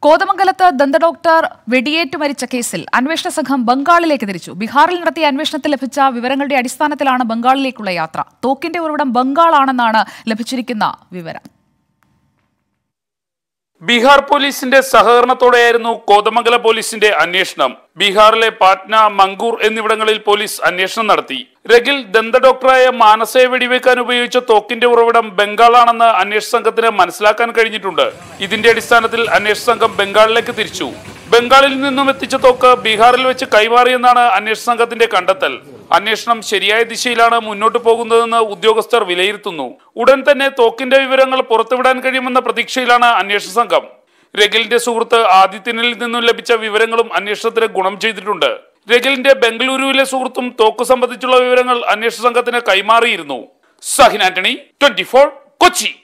കോതമംഗലത്ത് ദന്തഡോക്ടർ വെടിയേറ്റ് മരിച്ച കേസിൽ അന്വേഷണ സംഘം ബംഗാളിലേക്ക് തിരിച്ചു ബീഹാറിൽ നടത്തിയ അന്വേഷണത്തിൽ ലഭിച്ച വിവരങ്ങളുടെ അടിസ്ഥാനത്തിലാണ് ബംഗാളിലേക്കുള്ള യാത്ര തോക്കിന്റെ ഉറവിടം ബംഗാളാണെന്നാണ് ലഭിച്ചിരിക്കുന്ന വിവരം ബീഹാർ പോലീസിന്റെ സഹകരണത്തോടെയായിരുന്നു കോതമംഗല പോലീസിന്റെ അന്വേഷണം ബീഹാറിലെ പാറ്റ്ന മങ്കൂർ എന്നിവിടങ്ങളിൽ പോലീസ് അന്വേഷണം നടത്തി രഗിൽ ദന്ത ഡോക്ടറായ മാനസയെ വെടിവെക്കാൻ ഉപയോഗിച്ച തോക്കിന്റെ ഉറവിടം ബംഗാളാണെന്ന് അന്വേഷണ സംഘത്തിന് മനസ്സിലാക്കാൻ കഴിഞ്ഞിട്ടുണ്ട് ഇതിന്റെ അടിസ്ഥാനത്തിൽ അന്വേഷണ സംഘം ബംഗാളിലേക്ക് തിരിച്ചു ബംഗാളിൽ നിന്നും എത്തിച്ച തോക്ക് ബീഹാറിൽ വെച്ച് കൈമാറിയെന്നാണ് അന്വേഷണ സംഘത്തിന്റെ കണ്ടെത്തൽ അന്വേഷണം ശരിയായ ദിശയിലാണ് മുന്നോട്ട് പോകുന്നതെന്ന് ഉദ്യോഗസ്ഥർ വിലയിരുത്തുന്നു ഉടൻ തന്നെ തോക്കിന്റെ വിവരങ്ങൾ പുറത്തുവിടാൻ കഴിയുമെന്ന പ്രതീക്ഷയിലാണ് അന്വേഷണ സംഘം രഗിലിന്റെ സുഹൃത്ത് ആദിത്യനിൽ നിന്നും ലഭിച്ച വിവരങ്ങളും അന്വേഷണത്തിന് ഗുണം ചെയ്തിട്ടുണ്ട് രഗിലിന്റെ ബംഗളൂരുവിലെ സുഹൃത്തും തോക്ക് സംബന്ധിച്ചുള്ള വിവരങ്ങൾ അന്വേഷണ സംഘത്തിന് കൈമാറിയിരുന്നു സഹിൻ ആന്റണി ട്വന്റി കൊച്ചി